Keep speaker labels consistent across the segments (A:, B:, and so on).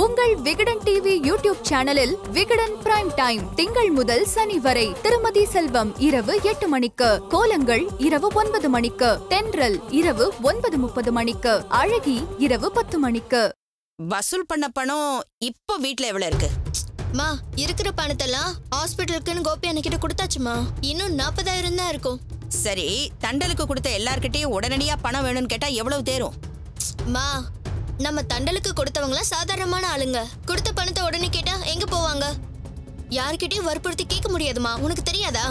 A: உங்கள் Vikatan TV YouTube சேனலில் Vikatan prime time திங்கள் முதல் சனி வரை திருமதி செல்வம் இரவு எட்டு மணிக்கு கோலங்கள் இரவு ஒன்பது மணிக்கு தென்றல் இரவு ஒன்பது முப்பது மணிக்கு அழகி இரவு பத்து மணிக்கு
B: வசூல் பண்ண பணம் இப்போ வீட்ல எவ்வளவு இருக்கு
C: மா இருக்கிற பணத்தெல்லாம் ஹாஸ்பிட்டலுக்குன்னு கோபி அன்னைக்கிட்ட கொடுத்தாச்சுமா இன்னும் நாற்பதாயிரம் தான் இருக்கும்
B: சரி தண்டலுக்கு கொடுத்த எல்லார்கிட்டயும் உடனடியா பணம் வேணும்னு கேட்டா எவ்வளவு தேரும்
C: மா நம்ம தண்டலுக்கு கொடுத்தவங்களாம் சாதாரணமான ஆளுங்க கொடுத்த பணத்தை உடனே கேட்டா எங்க போவாங்க யார்கிட்டயும் வற்புறுத்தி கேட்க முடியாதுமா உனக்கு தெரியாதா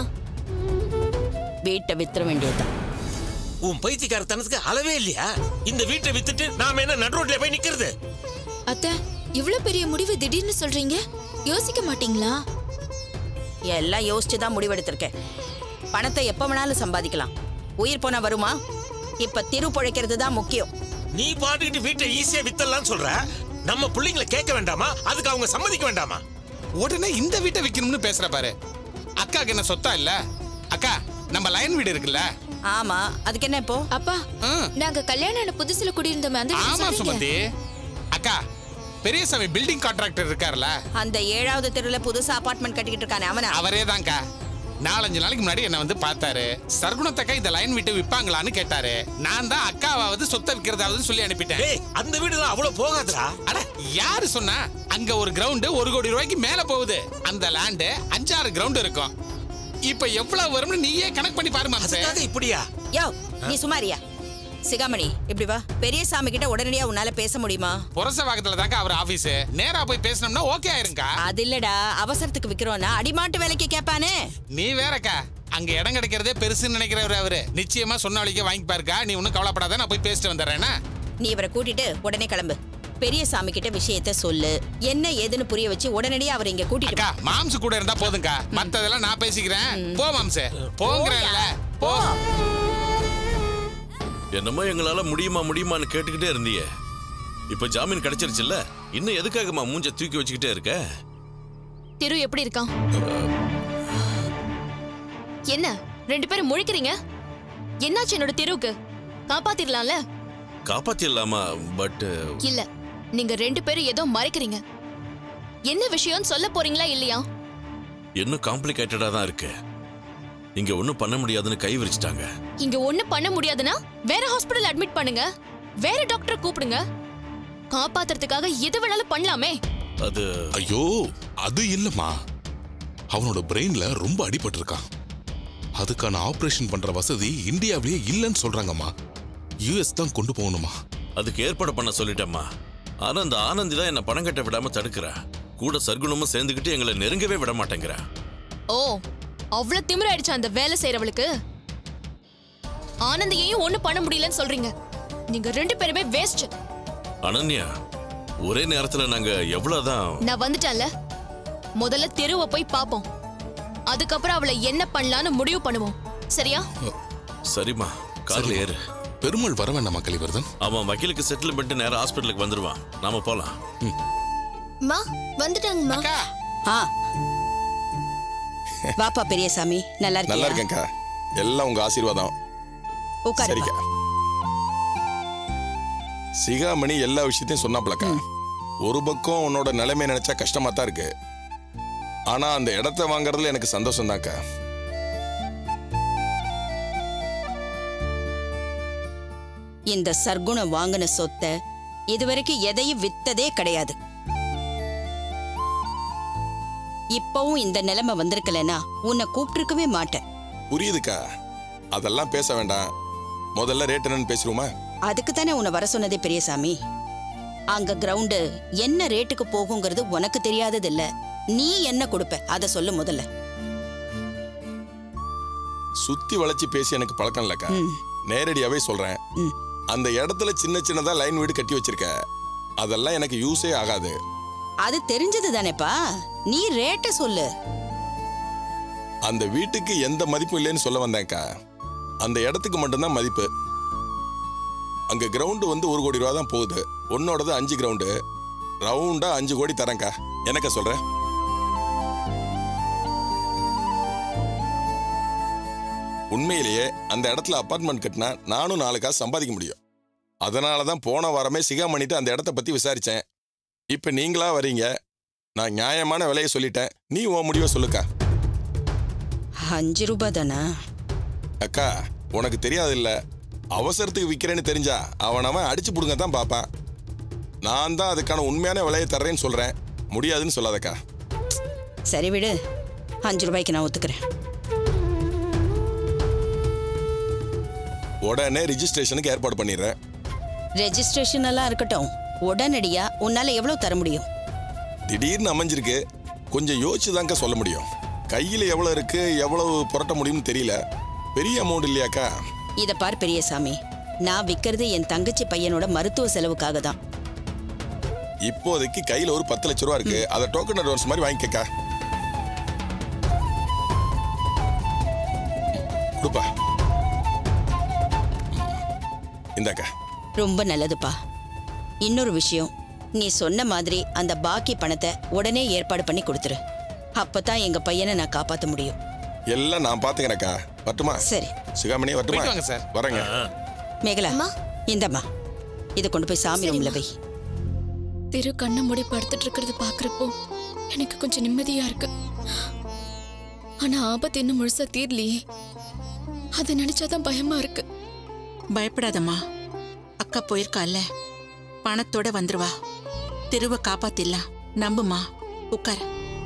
B: வீட்டை வித்துற வேண்டியதுதான்
D: உன் பைத்தியக்காரத்தனத்துக்கு அளவே இல்லையா இந்த வீட்டை வித்துட்டு நாம என்ன நடுரோட்ல போய் நிக்கிறது
E: அத்தை இவ்ளோ பெரிய முடிவு திடீர்னு சொல்றீங்க யோசிக்க மாட்டீங்களா
B: எல்லாம் யோசிச்சு தான் முடிவெடுத்திருக்கேன் பணத்தை எப்ப வேணாலும் சம்பாதிக்கலாம் உயிர் போனா வருமா இப்ப திரு பொழைக்கிறது தான் முக்கியம்
D: நீ பாட்டுக்கிட்டு வீட்டை ஈஸியா வித்தரலாம் சொல்ற நம்ம பிள்ளைங்களை கேட்க வேண்டாமா அதுக்கு அவங்க சம்மதிக்க வேண்டாமா
F: உடனே இந்த வீட்டை விக்கணும்னு பேசுற பாரு அக்காக்கு என்ன சொத்தா இல்ல அக்கா நம்ம லைன் வீடு இருக்குல்ல
B: ஆமா அதுக்கு என்ன இப்போ
E: அப்பா
F: ம்.
E: நாங்க கல்யாணம் ஆன புதுசுல குடியிருந்தோமே அந்த வீடு
F: ஆமா
E: சொல்றீங்க?
F: சுமதி அக்கா பெரியசாமி பில்டிங் கான்ட்ராக்டர் இருக்காருல்ல
B: அந்த ஏழாவது தெருவுல புதுசா அபார்ட்மெண்ட் கட்டிக்கிட்டு இருக்கானே அவனா
F: அவரே தான்க்கா நாலஞ்சு நாளைக்கு முன்னாடி என்ன வந்து பார்த்தாரு சர்க்குணத்தக்கா இந்த லைன் விட்டு விப்பாங்களான்னு கேட்டாரு நான் தான் அக்காவாவது சொத்தை விற்கிறதாவது சொல்லி அனுப்பிட்டேன்
D: ஏய் அந்த வீடுலாம் அவ்வளவு போகாதுடா
F: அட யாரு சொன்னா அங்க ஒரு கிரவுண்ட் ஒரு கோடி ரூபாய்க்கு மேல போகுது அந்த லேண்ட் அஞ்சாறு கிரவுண்ட் இருக்கும் இப்ப எவ்வளவு வரும்னு நீயே கணக்கு பண்ணி பாரு மாம்சே
D: அதுக்காக இப்படியா
B: யோ நீ சுமாரியா சிகாமணி இப்படி வா பெரியசாமி கிட்ட உடனடியா உன்னால பேச முடியுமா
F: புரசவாக்கத்துல தாங்க அவர் ஆபீஸ் நேரா போய் பேசணும்னா ஓகே ஆயிருங்கா
B: அது இல்லடா அவசரத்துக்கு விக்கிறோம்னா அடிமாட்டு வேலைக்கு கேட்பானே
F: நீ வேறக்கா அங்க இடம் கிடைக்கிறதே பெருசுன்னு நினைக்கிறவர் அவரு நிச்சயமா சொன்ன வழிக்க வாங்கி பாருக்கா நீ ஒன்னும் கவலைப்படாத நான் போய் பேசிட்டு வந்துடுறேன்னா
B: நீ இவரை கூட்டிட்டு உடனே கிளம்பு பெரியசாமி கிட்ட விஷயத்த சொல்லு என்ன ஏதுன்னு புரிய வச்சு உடனடியா அவர் இங்க கூட்டிட்டு
F: அக்கா மாம்சு கூட இருந்தா போதுங்கா மத்ததெல்லாம் நான் பேசிக்கிறேன் போ மாம்சே போங்கிறேன்ல போ
G: என்னமோ எங்களால முடியுமா முடியுமான்னு கேட்டுக்கிட்டே இருந்தியே இப்ப ஜாமீன் கிடைச்சிருச்சுல்ல இன்னும் எதுக்காகமா மூஞ்ச தூக்கி வச்சுக்கிட்டே இருக்க
E: திரு எப்படி இருக்கான் என்ன ரெண்டு பேரும் முழிக்கிறீங்க என்னாச்சு என்னோட தெருவுக்கு காப்பாத்திரலாம்ல
G: காப்பாத்திடலாமா பட்
E: இல்ல நீங்க ரெண்டு பேரும் ஏதோ மறைக்கிறீங்க என்ன விஷயம்னு சொல்ல போறீங்களா இல்லையா
G: இன்னும் காம்ப்ளிகேட்டடா தான் இருக்கு இங்க ஒண்ணும் பண்ண முடியாதுன்னு கை விரிச்சிட்டாங்க
E: இங்க ஒண்ணு பண்ண முடியாதுன்னா வேற ஹாஸ்பிடல் அட்மிட் பண்ணுங்க வேற டாக்டரை கூப்பிடுங்க காப்பாத்துறதுக்காக எது வேணாலும் பண்ணலாமே
G: அது
H: ஐயோ அது இல்லம்மா அவனோட பிரெயின்ல ரொம்ப அடிபட்டிருக்கான் அதுக்கான ஆபரேஷன் பண்ற வசதி இந்தியாவிலேயே இல்லைன்னு சொல்றாங்கம்மா யுஎஸ் தான் கொண்டு போகணுமா
G: அதுக்கு ஏற்பாடு பண்ண சொல்லிட்டேம்மா ஆனா அந்த ஆனந்தி தான் என்ன பணம் கட்ட விடாம தடுக்கிறா கூட சர்க்குணமும் சேர்ந்துக்கிட்டு எங்களை நெருங்கவே விட மாட்டேங்கிறா
E: ஓ அவ்வளவு திமிராயிடுச்சு அந்த வேலை செய்யறவளுக்கு ஆனந்தியையும் ஒண்ணு பண்ண முடியலன்னு சொல்றீங்க நீங்க ரெண்டு பேருமே வேஸ்ட்
G: அனன்யா ஒரே நேரத்துல நாங்க எவ்வளவுதான்
E: நான் வந்துட்டேன்ல முதல்ல தெருவை போய் பாப்போம் அதுக்கப்புறம் அவளை என்ன பண்ணலாம்னு முடிவு பண்ணுவோம் சரியா
G: சரிம்மா கார்ல
H: சரிம்மா.
G: ஏறு
H: பெருமாள் வர வேண்டாமா கலிவர்தன்
G: அவன் வக்கீலுக்கு செட்டில் பண்ணிட்டு நேரா ஹாஸ்பிட்டலுக்கு வந்துருவான் நாம போலாம்
C: மா வந்துட்டாங்கம்மா
F: அக்கா
B: ஆ வாப்பா பெரியசாமி நல்லா
I: நல்லா
B: இருக்கியா
I: இருக்கேன்க்கா எல்லாம் உங்க ஆசீர்வாதம்
B: உட்காருப்பா
I: சரிக்கா சிகாமணி எல்லா விஷயத்தையும் சொன்னாப்லக்கா ஒரு பக்கம் உன்னோட நிலைமை நினைச்சா கஷ்டமா தான் இருக்கு ஆனா அந்த இடத்த வாங்குறதுல எனக்கு சந்தோஷம் தான்க்கா
B: இந்த சர்க்குணம் வாங்கின சொத்தை இதுவரைக்கும் எதையும் வித்ததே கிடையாது இப்பவும் இந்த நிலைமை வந்திருக்கலனா உன்னை கூப்பிட்டிருக்கவே மாட்டேன்
I: புரியுதுக்கா அதெல்லாம் பேச வேண்டாம் முதல்ல ரேட் என்னன்னு பேசிருவோமா
B: அதுக்கு தானே உன்னை வர சொன்னதே பெரியசாமி அங்க கிரவுண்டு என்ன ரேட்டுக்கு போகுங்கிறது உனக்கு தெரியாதது இல்ல நீ என்ன கொடுப்ப அத சொல்லு முதல்ல
I: சுத்தி வளைச்சு பேசி எனக்கு பழக்கம் இல்லக்கா
B: ம்.
I: நேரடியாவே சொல்றேன்
B: ம்.
I: அந்த இடத்துல சின்ன சின்னதா லைன் வீடு கட்டி வச்சிருக்க அதெல்லாம் எனக்கு யூஸே ஆகாது
B: அது தெரிஞ்சது தானேப்பா நீ ரேட்ட சொல்லு
I: அந்த வீட்டுக்கு எந்த மதிப்பும் இல்லைன்னு சொல்ல வந்தேன்க்கா அந்த இடத்துக்கு மட்டும்தான் மதிப்பு அங்க கிரவுண்டு வந்து ஒரு கோடி ரூபா தான் போகுது உன்னோடது அஞ்சு கிரவுண்டு ரவுண்டா அஞ்சு கோடி தரேன்க்கா என்னக்கா சொல்ற உண்மையிலேயே அந்த இடத்துல அபார்ட்மெண்ட் கட்டினா நானும் நாலு காசு சம்பாதிக்க முடியும் அதனால தான் போன வாரமே சிகாமணிட்டு அந்த இடத்த பத்தி விசாரிச்சேன் இப்ப நீங்களா வரீங்க நான் நியாயமான விலையை சொல்லிட்டேன் நீ உன் முடிவை சொல்லுக்கா
B: அஞ்சு ரூபாய் தானா
I: அக்கா உனக்கு தெரியாது இல்ல அவசரத்துக்கு விற்கிறேன்னு தெரிஞ்சா அவன் அவன் அடிச்சு புடுங்க தான் பார்ப்பான் நான் தான் அதுக்கான உண்மையான விலையை தர்றேன்னு சொல்றேன் முடியாதுன்னு சொல்லாதக்கா
B: சரி விடு அஞ்சு ரூபாய்க்கு நான் ஒத்துக்கிறேன்
I: உடனே ரிஜிஸ்ட்ரேஷனுக்கு ஏற்பாடு பண்ணிடுறேன்
B: ரெஜிஸ்ட்ரேஷன் எல்லாம் இருக்கட்டும் உடனடியா உன்னால எவ்வளவு தர முடியும்
I: திடீர்னு அமைஞ்சிருக்கு கொஞ்சம் யோசிச்சு தான்க்கா சொல்ல முடியும் கையில் எவ்வளோ இருக்கு எவ்வளவு புரட்ட முடியும்னு தெரியல பெரிய அமௌண்ட் இல்லையாக்கா
B: இத பார் பெரியசாமி நான் விக்கிறது என் தங்கச்சி பையனோட மருத்துவ செலவுக்காக தான்
I: இப்போதைக்கு கையில் ஒரு பத்து லட்ச ரூபா இருக்கு அதை டோக்கன் அட்வான்ஸ் மாதிரி வாங்கிக்கக்கா கொடுப்பா இந்தாக்கா
B: ரொம்ப நல்லதுப்பா இன்னொரு விஷயம் நீ சொன்ன மாதிரி அந்த பாக்கி பணத்தை உடனே ஏற்பாடு பண்ணி கொடுத்துரு அப்பதான் எங்க பையனை நான் காப்பாத்த முடியும்
I: எல்லாம் நான் பார்த்துக்கிறேன்க்கா வரட்டுமா
B: சரி
I: சிகாமணி வரட்டுமா
F: போயிட்டு வாங்க சார்.
I: வரேங்க
B: மேகலா இந்தம்மா இதை கொண்டு போய் சாமி ரூம்ல வை
E: திரு கண்ணை மூடி படுத்துட்டு இருக்கிறத பாக்குறப்போ எனக்கு கொஞ்சம் நிம்மதியா இருக்கு ஆனா ஆபத்து இன்னும் முழுசா தீரலையே அதை நினைச்சாதான் பயமா இருக்கு
J: பயப்படாதம்மா அக்கா போயிருக்கால பணத்தோட வந்துருவா திருவ காப்பாத்திடலாம் நம்புமா உட்கார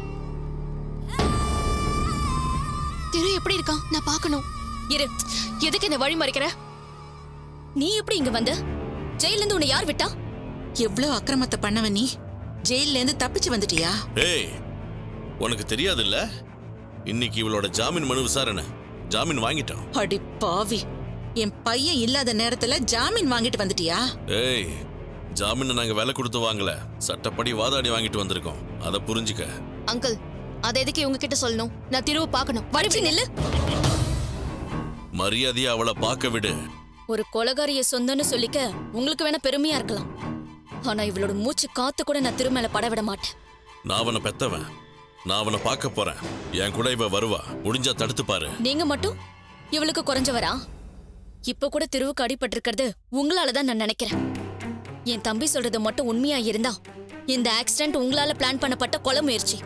E: திரு எப்படி இருக்கான் நான் பார்க்கணும் இரு எதுக்கு என்ன வழி மறைக்கிற நீ எப்படி இங்க வந்த ஜெயில இருந்து உன்னை யார் விட்டா
J: எவ்வளவு அக்கிரமத்தை பண்ணவ நீ ஜெயில்ல இருந்து தப்பிச்சு வந்துட்டியா
G: ஏய் உனக்கு தெரியாதுல்ல இன்னைக்கு இவளோட ஜாமீன் மனு விசாரணை ஜாமீன் வாங்கிட்டோம்
J: அடி பாவி என் பையன் இல்லாத நேரத்துல ஜாமீன் வாங்கிட்டு வந்துட்டியா
G: ஏய் ஜாமீன் நாங்க விலை கொடுத்து வாங்கல சட்டப்படி வாதாடி வாங்கிட்டு வந்திருக்கோம் அதை புரிஞ்சுக்க
E: அங்கிள் அதை எதுக்கு இவங்க கிட்ட சொல்லணும் நான் திரும்ப பார்க்கணும் வடிச்சு நில்லு
G: மரியாதையா அவளை பார்க்க விடு
E: ஒரு கொலகாரிய சொந்தம்னு சொல்லிக்க உங்களுக்கு வேணா பெருமையா இருக்கலாம் ஆனா இவளோட மூச்சு காத்து கூட நான் திருமேல பட விட மாட்டேன்
G: நான் அவனை பெத்தவன் நான் அவனை பார்க்க போறேன் என் கூட இவ வருவா முடிஞ்சா தடுத்து பாரு
E: நீங்க மட்டும் இவளுக்கு குறைஞ்சவரா இப்ப கூட திருவுக்கு அடிபட்டிருக்கிறது உங்களால தான் நான் நினைக்கிறேன் என் தம்பி சொல்றது மட்டும் உண்மையா இருந்தா இந்த ஆக்சிடென்ட் உங்களால பிளான் பண்ணப்பட்ட கொலை முயற்சி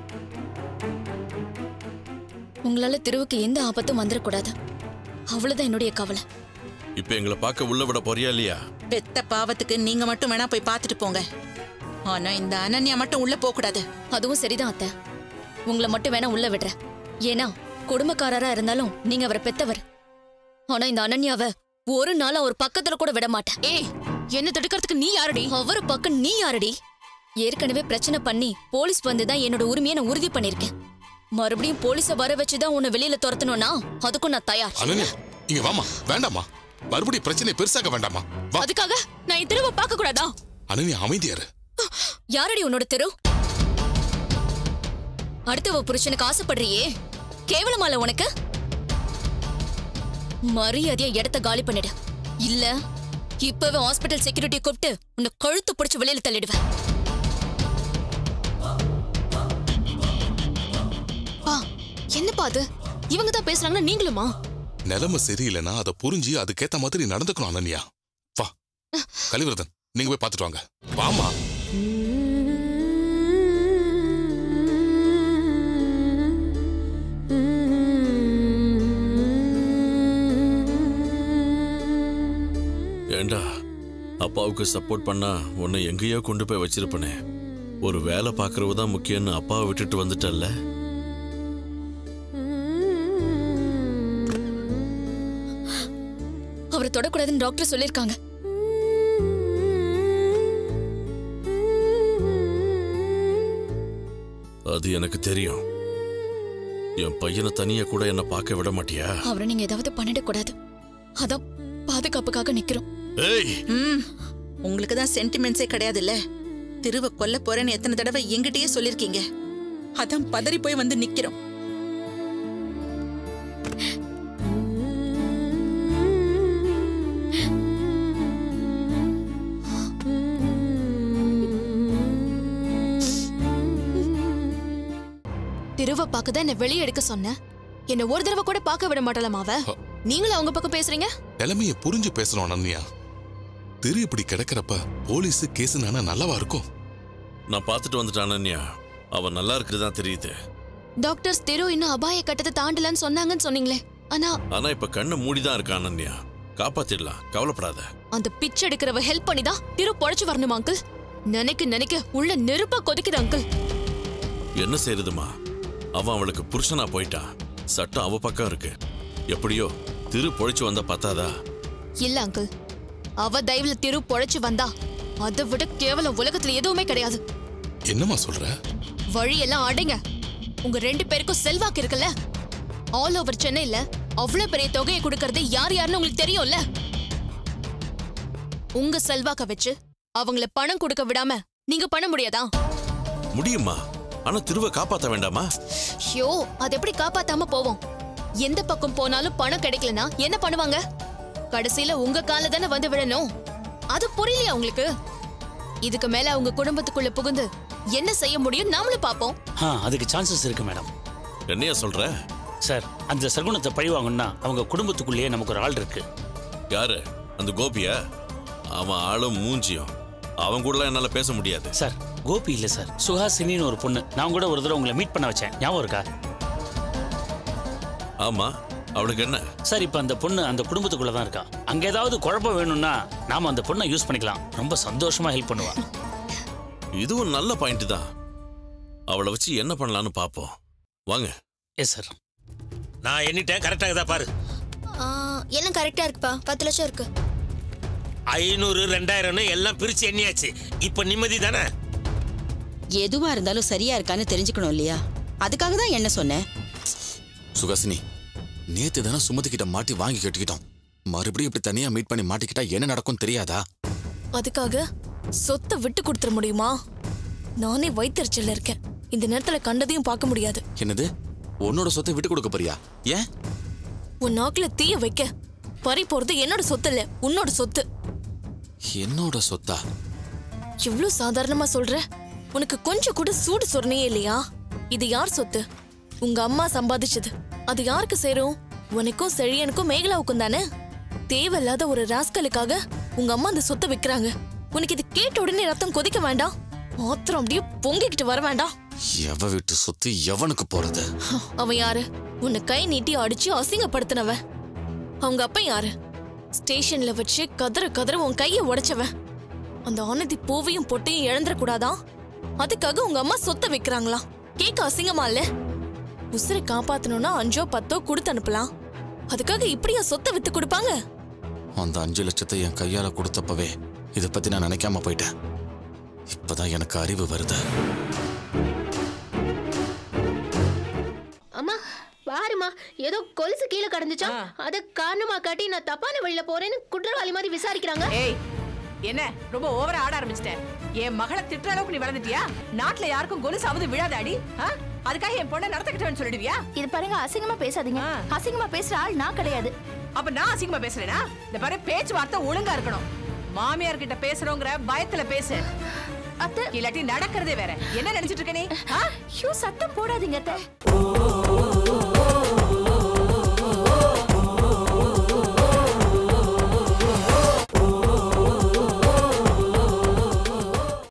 E: உங்களால திருவுக்கு எந்த ஆபத்தும் வந்துடக்கூடாது அவ்வளவுதான் என்னுடைய கவலை
G: இப்ப எங்களை பார்க்க உள்ள விட போறியா இல்லையா
J: பெத்த பாவத்துக்கு நீங்க மட்டும் வேணா போய் பார்த்துட்டு போங்க ஆனா இந்த அனன்யா மட்டும் உள்ள போக கூடாது
E: அதுவும் சரிதான் அத்தை உங்களை மட்டும் வேணா உள்ள விடுறேன் ஏன்னா குடும்பக்காரரா இருந்தாலும் நீங்க அவரை பெத்தவர் ஆனா இந்த அனன்யாவை ஒரு நாள் அவர் பக்கத்துல கூட விட மாட்டேன் ஏய் என்ன தடுக்கிறதுக்கு நீ யாரடி அவர் பக்கம் நீ யாரடி ஏற்கனவே பிரச்சனை பண்ணி போலீஸ் வந்து தான் என்னோட உரிமையை நான் உறுதி பண்ணிருக்கேன் மறுபடியும் போலீஸ வர வச்சுதான் உன்னை வெளியில துரத்தணும்னா அதுக்கும் நான் தயார்
H: அனன்யா இங்க வாமா வேண்டாமா மறுபடியும் பிரச்சனை பெருசாக்க வேண்டாமா வா
E: அதுக்காக நான் என் திரும்ப பார்க்க கூடாதா
H: அனன்யா அமைதியாரு
E: யாரடி உன்னோட தெரு அடுத்தவ புருஷனுக்கு ஆசைப்படுறியே கேவலமால உனக்கு மரியாதையா இடத்த காலி பண்ணிடு இல்ல இப்பவே ஹாஸ்பிட்டல் செக்யூரிட்டி கூப்பிட்டு உன்னை கழுத்து பிடிச்சு வெளியில தள்ளிடுவேன் பா என்னப்பா அது இவங்க தான் பேசுறாங்கன்னா நீங்களுமா
H: நிலைமை சரியில்லைன்னா அதை புரிஞ்சு அதுக்கேத்த மாதிரி நடந்துக்கணும் அனன்யா வா கலிவிரதன் நீங்க போய் பார்த்துட்டு வாங்க வாமா
G: ஏண்டா அப்பாவுக்கு சப்போர்ட் பண்ணா உன்னை எங்கேயோ கொண்டு போய் வச்சிருப்பனே ஒரு வேலை பார்க்கறவு தான் முக்கியம்னு அப்பாவை விட்டுட்டு வந்துட்டல்ல
E: அவரை தொடக்கூடாதுன்னு டாக்டர் சொல்லிருக்காங்க
G: அது எனக்கு தெரியும் என் பையனை தனியா கூட என்ன பார்க்க விட மாட்டியா
E: அவரை நீங்க ஏதாவது பண்ணிடக்கூடாது அதான் பாதுகாப்புக்காக நிக்கிறோம்
G: ஏய்
J: ம் உங்களுக்கு தான் சென்டிமெண்ட்ஸே கிடையாதுல்ல திருவ கொல்ல போறேன்னு எத்தனை தடவை எங்கிட்டயே சொல்லிருக்கீங்க அதான் பதறி போய் வந்து நிக்கிறோம்
E: திருவ பார்க்க தான் என்ன வெளியே எடுக்க சொன்னேன் என்ன ஒரு தடவை கூட பார்க்க விட மாட்டலாமா அவ நீங்களும் அவங்க பக்கம் பேசுறீங்க
H: நிலைமைய புரிஞ்சு பேசணும் அனன்யா திரு இப்படி கிடக்கிறப்ப போலீஸ் கேஸ் நல்லவா இருக்கும்
G: நான் பார்த்துட்டு வந்துட்டேன் அனன்யா அவ நல்லா இருக்கிறதா தெரியுது
E: டாக்டர்ஸ் தெரு இன்னும் அபாய கட்டத்தை தாண்டலன்னு சொன்னாங்கன்னு சொன்னீங்களே ஆனா
G: ஆனா இப்ப கண்ணை மூடிதான் இருக்கா அனன்யா காப்பாத்திடலாம் கவலைப்படாத
E: அந்த பிச்சை எடுக்கிறவ ஹெல்ப் பண்ணி தான் திரு பொழைச்சு வரணுமா அங்கிள் நினைக்க நினைக்க உள்ள நெருப்பா கொதிக்குது அங்கிள்
G: என்ன செய்யறதுமா அவன் அவளுக்கு புருஷனா போயிட்டான் சட்டம் அவ பக்கம் இருக்கு எப்படியோ திரு பொழைச்சு வந்தா பத்தாதா
E: இல்ல அங்கிள் அவ தயவுல திரு பொழைச்சு வந்தா அதை விட கேவலம் உலகத்துல எதுவுமே கிடையாது
H: என்னம்மா சொல்ற
E: வழியெல்லாம் அடைங்க உங்க ரெண்டு பேருக்கும் செல்வாக்கு இருக்குல்ல ஆல் ஓவர் சென்னையில அவ்வளவு பெரிய தொகையை கொடுக்கறது யார் யாருன்னு உங்களுக்கு தெரியும்ல உங்க செல்வாக்க வச்சு அவங்கள பணம் கொடுக்க விடாம நீங்க பண்ண முடியாதா
G: முடியுமா ஆனா திருவ காப்பாத்த வேண்டாமா
E: ஐயோ அது எப்படி காப்பாத்தாம போவோம் எந்த பக்கம் போனாலும் பணம் கிடைக்கலனா என்ன பண்ணுவாங்க கடைசியில உங்க கால தானே வந்து விழணும் அது புரியலையா உங்களுக்கு இதுக்கு மேல அவங்க குடும்பத்துக்குள்ள புகுந்து என்ன செய்ய முடியும் நாமளும் பாப்போம்
K: ஆ அதுக்கு சான்சஸ் இருக்கு மேடம்
G: என்னையா சொல்ற
K: சார் அந்த சகுனத்தை பழி வாங்கணும்னா அவங்க குடும்பத்துக்குள்ளேயே நமக்கு ஒரு ஆள் இருக்கு
G: யாரு அந்த கோபியா அவன் ஆளும் மூஞ்சியும் அவன் கூடலாம் என்னால பேச முடியாது
K: சார் கோபி இல்ல சார் சுஹாசினின்னு ஒரு பொண்ணு நான் கூட ஒரு தடவை உங்களை மீட் பண்ண வச்சேன் ஞாபகம் இருக்கா
G: ஆமா அவளுக்கு என்ன
K: சார் இப்போ அந்த பொண்ணு அந்த குடும்பத்துக்குள்ள தான் இருக்கா அங்க ஏதாவது குழப்பம் வேணும்னா நாம அந்த பொண்ணை யூஸ் பண்ணிக்கலாம் ரொம்ப சந்தோஷமா ஹெல்ப் பண்ணுவா
G: இதுவும் நல்ல பாயிண்ட் தான் அவளை வச்சு என்ன பண்ணலாம்னு பாப்போம் வாங்க
K: எஸ் சார்
D: நான் எண்ணிட்டேன் கரெக்டாக தான் பாரு
C: ஆ, எல்லாம் கரெக்டா இருக்குப்பா பத்து லட்சம் இருக்கு
D: ஐநூறு ரெண்டாயிரம்னு எல்லாம் பிரிச்சு எண்ணியாச்சு இப்ப நிம்மதி தானே
B: எதுவா இருந்தாலும் சரியா இருக்கான்னு தெரிஞ்சுக்கணும் இல்லையா அதுக்காக தான் என்ன சொன்னேன்
L: சுகாசினி நேத்து தானே சுமதி கிட்ட மாட்டி வாங்கி கட்டிக்கிட்டோம் மறுபடியும் இப்படி தனியா மீட் பண்ணி மாட்டிக்கிட்டா என்ன நடக்கும் தெரியாதா
M: அதுக்காக சொத்தை விட்டு கொடுத்துட முடியுமா நானே வைத்தறிச்சல்ல இருக்கேன் இந்த நேரத்துல கண்டதையும் பார்க்க முடியாது
L: என்னது உன்னோட சொத்தை விட்டு கொடுக்க போறியா ஏன்
M: உன் நாக்குல தீய வைக்க பறி போறது என்னோட சொத்து இல்ல உன்னோட சொத்து
L: என்னோட சொத்தா
M: இவ்ளோ சாதாரணமா சொல்ற உனக்கு கொஞ்சம் கூட சூடு சொரணையே இல்லையா இது யார் சொத்து உங்க அம்மா சம்பாதிச்சது அது யாருக்கு சேரும் உனக்கும் செழியனுக்கும் மேகலாவுக்கும் தானே தேவையில்லாத ஒரு ராஸ்கலுக்காக உங்க அம்மா அந்த சொத்தை விக்கிறாங்க உனக்கு இது கேட்ட உடனே ரத்தம் கொதிக்க வேண்டாம் ஆத்திரம் அப்படியே பொங்கிக்கிட்டு வர வேண்டாம்
L: எவ வீட்டு சொத்து எவனுக்கு போறது
M: அவன் யாரு உன்னை கை நீட்டி அடிச்சு அசிங்கப்படுத்தினவன் அவங்க அப்பா யாரு ஸ்டேஷன்ல வச்சு கதற கதற உன் கைய உடைச்சவன் அந்த ஆனதி பூவையும் பொட்டையும் இழந்துடக்கூடாதா அதுக்காக உங்க அம்மா சொத்தை வைக்கிறாங்களா கேட்க அசிங்கமா இல்ல உசுரை காப்பாத்தணும்னா அஞ்சோ பத்தோ கொடுத்து அனுப்பலாம் அதுக்காக இப்படியா சொத்தை வித்து கொடுப்பாங்க
L: அந்த அஞ்சு லட்சத்தை என் கையால கொடுத்தப்பவே இதை பத்தி நான் நினைக்காம போயிட்டேன் இப்பதான் எனக்கு அறிவு வருது
N: அம்மா பாருமா ஏதோ கொலுசு கீழே கடந்துச்சா அத காரணமா காட்டி நான் தப்பான வழியில போறேன்னு குற்றவாளி மாதிரி விசாரிக்கிறாங்க
O: ஏய் என்ன ரொம்ப ஓவரா ஆட ஆரம்பிச்சிட்டேன் என் மகளை திட்டுற அளவுக்கு நீ வளர்ந்துட்டியா நாட்டுல யாருக்கும் கொலுசு அவது விழாதாடி ஆ? அதுக்காக என் பொண்ணை நடத்திக்கிட்டேன்னு சொல்லிடுவியா
N: இது பாருங்க அசிங்கமா பேசாதீங்க அசிங்கமா பேசுற ஆள் நான் கிடையாது
O: அப்ப நான் அசிங்கமா பேசுறேனா இந்த பாரு பேச்சுவார்த்தை ஒழுங்கா இருக்கணும் மாமியார் கிட்ட பேசுறோங்கிற பயத்துல பேசு
N: அத்தை
O: இல்லாட்டி நடக்கிறதே வேற என்ன நினைச்சிட்டு இருக்க நீ ஆ?
N: ஐயோ சத்தம் போடாதீங்க அத்தை